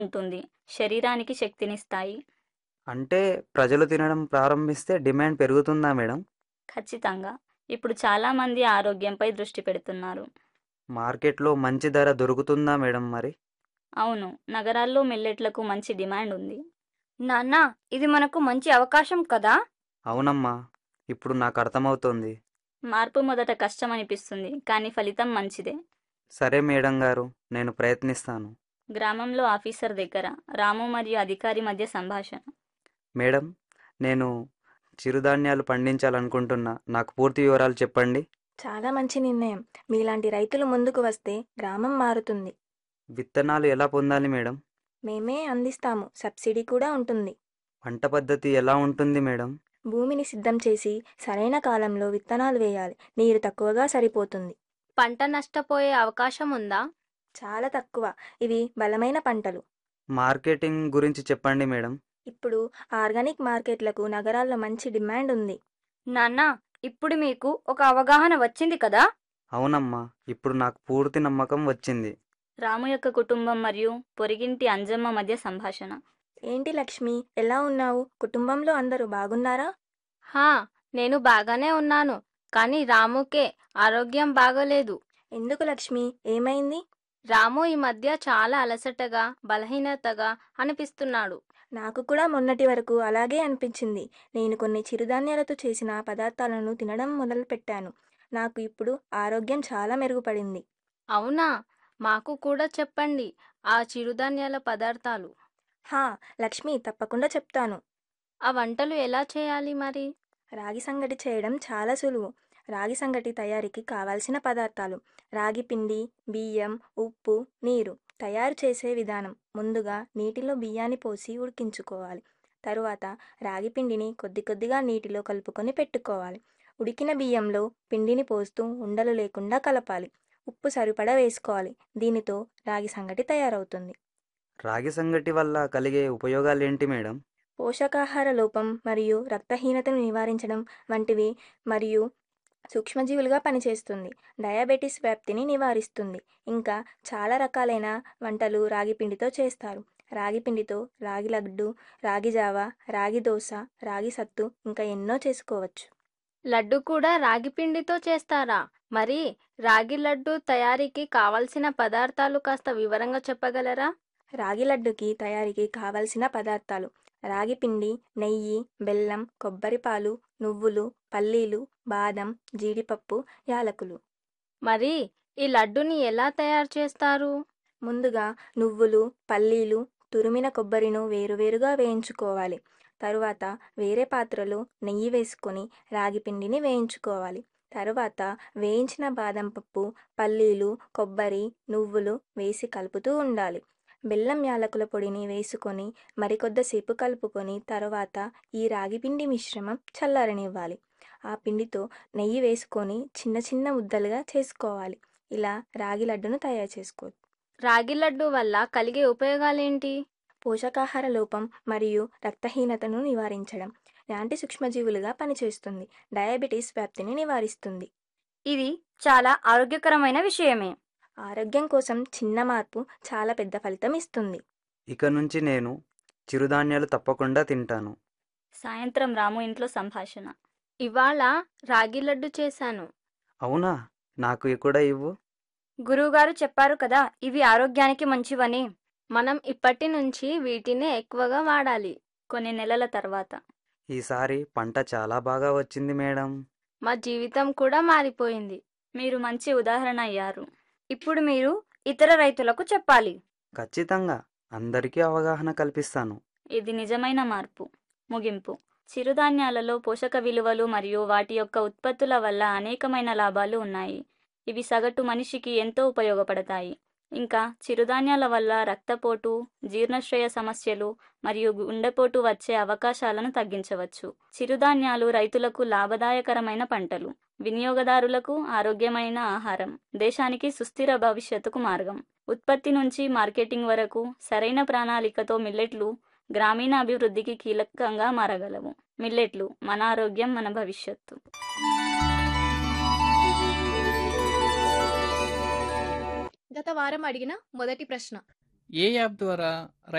ఉంటుంది శరీరానికి శక్తినిస్తాయి అంటే ప్రజలు తినడం ప్రారంభిస్తే డిమాండ్ పెరుగుతుందా మేడం ఖచ్చితంగా ఇప్పుడు చాలామంది ఆరోగ్యంపై దృష్టి పెడుతున్నారు మార్కెట్లో మంచి ధర దొరుకుతుందా మేడం మరి అవును నగరాల్లో మిల్లెట్లకు మంచి డిమాండ్ ఉంది నాన్న ఇది మనకు మంచి అవకాశం కదా అవునమ్మా ఇప్పుడు నాకు అర్థమవుతోంది మార్పు మొదట కష్టం అనిపిస్తుంది కానీ ఫలితం మంచిదే సరే మేడం గారు నేను ప్రయత్నిస్తాను గ్రామంలో ఆఫీసర్ దగ్గర రాము మరియు అధికారి మధ్య సంభాషణ మేడం నేను చిరుధాన్యాలు పండించాలనుకుంటున్నా నాకు పూర్తి వివరాలు చెప్పండి చాలా మంచి నిర్ణయం మీలాంటి రైతులు ముందుకు వస్తే గ్రామం మారుతుంది విత్తనాలు ఎలా పొందాలి మేడం మేమే అందిస్తాము సబ్సిడీ కూడా ఉంటుంది పంట పద్ధతి ఎలా ఉంటుంది మేడం భూమిని సిద్ధం చేసి సరైన కాలంలో విత్తనాలు వేయాలి నీరు తక్కువగా సరిపోతుంది పంట నష్టపోయే అవకాశం ఉందా చాలా తక్కువ ఇవి బలమైన పంటలు మార్కెటింగ్ గురించి చెప్పండి మేడం ఇప్పుడు ఆర్గానిక్ మార్కెట్లకు నగరాల్లో మంచి డిమాండ్ ఉంది నాన్న ఇప్పుడు మీకు ఒక అవగాహన వచ్చింది కదా అవునమ్మా ఇప్పుడు నాకు పూర్తి నమ్మకం వచ్చింది రాము యొక్క కుటుంబం మరియు పొరిగింటి అంజమ్మ మధ్య సంభాషణ ఏంటి లక్ష్మి ఎలా ఉన్నావు కుటుంబంలో అందరూ బాగున్నారా హా నేను బాగానే ఉన్నాను కానీ రాముకే ఆరోగ్యం బాగలేదు ఎందుకు లక్ష్మి ఏమైంది రాము ఈ మధ్య చాలా అలసటగా బలహీనతగా అనిపిస్తున్నాడు నాకు కూడా మొన్నటి వరకు అలాగే అనిపించింది నేను కొన్ని చిరుధాన్యాలతో చేసిన పదార్థాలను తినడం మొదలుపెట్టాను నాకు ఇప్పుడు ఆరోగ్యం చాలా మెరుగుపడింది అవునా మాకు కూడా చెప్పండి ఆ చిరుధాన్యాల పదార్థాలు హా లక్ష్మి తప్పకుండా చెప్తాను ఆ వంటలు ఎలా చేయాలి మరి రాగి సంగటి చేయడం చాలా సులువు రాగి సంగటి తయారీకి కావాల్సిన పదార్థాలు రాగి పిండి బియ్యం ఉప్పు నీరు తయారు చేసే విధానం ముందుగా నీటిలో బియ్యాన్ని పోసి ఉడికించుకోవాలి తరువాత రాగి పిండిని కొద్ది కొద్దిగా నీటిలో కలుపుకొని పెట్టుకోవాలి ఉడికిన బియ్యంలో పిండిని పోస్తూ ఉండలు లేకుండా కలపాలి ఉప్పు సరిపడా వేసుకోవాలి దీనితో రాగి సంగటి తయారవుతుంది రాగి సంగటి వల్ల కలిగే ఉపయోగాలేంటి మేడం పోషకాహార లోపం మరియు రక్తహీనతను నివారించడం వంటివి మరియు సూక్ష్మజీవులుగా పనిచేస్తుంది డయాబెటీస్ వ్యాప్తిని నివారిస్తుంది ఇంకా చాలా రకాలైన వంటలు రాగి పిండితో చేస్తారు రాగి పిండితో రాగి లడ్డు రాగి జావ రాగి దోశ రాగి సత్తు ఇంకా ఎన్నో చేసుకోవచ్చు లడ్డు కూడా రాగి పిండితో చేస్తారా మరి రాగి లడ్డు తయారీకి కావలసిన పదార్థాలు కాస్త వివరంగా చెప్పగలరా రాగి లడ్డుకి తయారీకి కావలసిన పదార్థాలు రాగి పిండి నెయ్యి బెల్లం కొబ్బరి పాలు నువ్వులు పల్లీలు బాదం జీడిపప్పు యాలకులు మరి ఈ లడ్డుని ఎలా తయారు చేస్తారు ముందుగా నువ్వులు పల్లీలు తురిమిన కొబ్బరిను వేరువేరుగా వేయించుకోవాలి తరువాత వేరే పాత్రలో నెయ్యి వేసుకొని రాగి పిండిని వేయించుకోవాలి తరువాత వేయించిన బాదం పప్పు పల్లీలు కొబ్బరి నువ్వులు వేసి కలుపుతూ ఉండాలి బెల్లం యాలకుల పొడిని వేసుకొని మరికొద్దిసేపు కలుపుకొని తర్వాత ఈ రాగి పిండి మిశ్రమం చల్లారనివ్వాలి ఆ పిండితో నెయ్యి వేసుకొని చిన్న చిన్న ముద్దలుగా చేసుకోవాలి ఇలా రాగి లడ్డును తయారు చేసుకోవచ్చు రాగి లడ్డు వల్ల కలిగే ఉపయోగాలేంటి పోషకాహార లోపం మరియు రక్తహీనతను నివారించడం యాంటీ సూక్ష్మజీవులుగా పనిచేస్తుంది డయాబెటీస్ వ్యాప్తిని నివారిస్తుంది ఇది చాలా ఆరోగ్యకరమైన విషయమే ఆరోగ్యం కోసం చిన్న మార్పు చాలా పెద్ద ఫలితం ఇస్తుంది ఇక నుంచి నేను చిరుధాన్యాలు తప్పకుండా తింటాను సాయంత్రం రాము ఇంట్లో సంభాషణ ఇవాళ రాగి లడ్డు చేశాను అవునా నాకు కూడా ఇవ్వు గురువుగారు చెప్పారు కదా ఇవి ఆరోగ్యానికి మంచివని మనం ఇప్పటి నుంచి వీటినే ఎక్కువగా వాడాలి కొన్ని నెలల తర్వాత ఈసారి పంట చాలా బాగా వచ్చింది మేడం మా జీవితం కూడా మారిపోయింది మీరు మంచి ఉదాహరణ అయ్యారు ఇప్పుడు మీరు ఇతర రైతులకు చెప్పాలి ఖచ్చితంగా అందరికీ అవగాహన కల్పిస్తాను ఇది నిజమైన మార్పు ముగింపు చిరుధాన్యాలలో పోషక విలువలు మరియు వాటి యొక్క ఉత్పత్తుల వల్ల అనేకమైన లాభాలు ఉన్నాయి ఇవి సగటు మనిషికి ఎంతో ఉపయోగపడతాయి ఇంకా చిరుధాన్యాల వల్ల రక్తపోటు జీర్ణశ్రయ సమస్యలు మరియు గుండెపోటు వచ్చే అవకాశాలను తగ్గించవచ్చు చిరుధాన్యాలు రైతులకు లాభదాయకరమైన పంటలు వినియోగదారులకు ఆరోగ్యమైన ఆహారం దేశానికి సుస్థిర భవిష్యత్తుకు మార్గం ఉత్పత్తి నుంచి మార్కెటింగ్ వరకు సరైన ప్రణాళికతో మిల్లెట్లు గ్రామీణ అభివృద్ధికి కీలకంగా మారగలవు మిల్లెట్లు మన ఆరోగ్యం మన భవిష్యత్తు గత వారం అడిగిన మొదటి ప్రశ్న ఏ యాప్ ద్వారా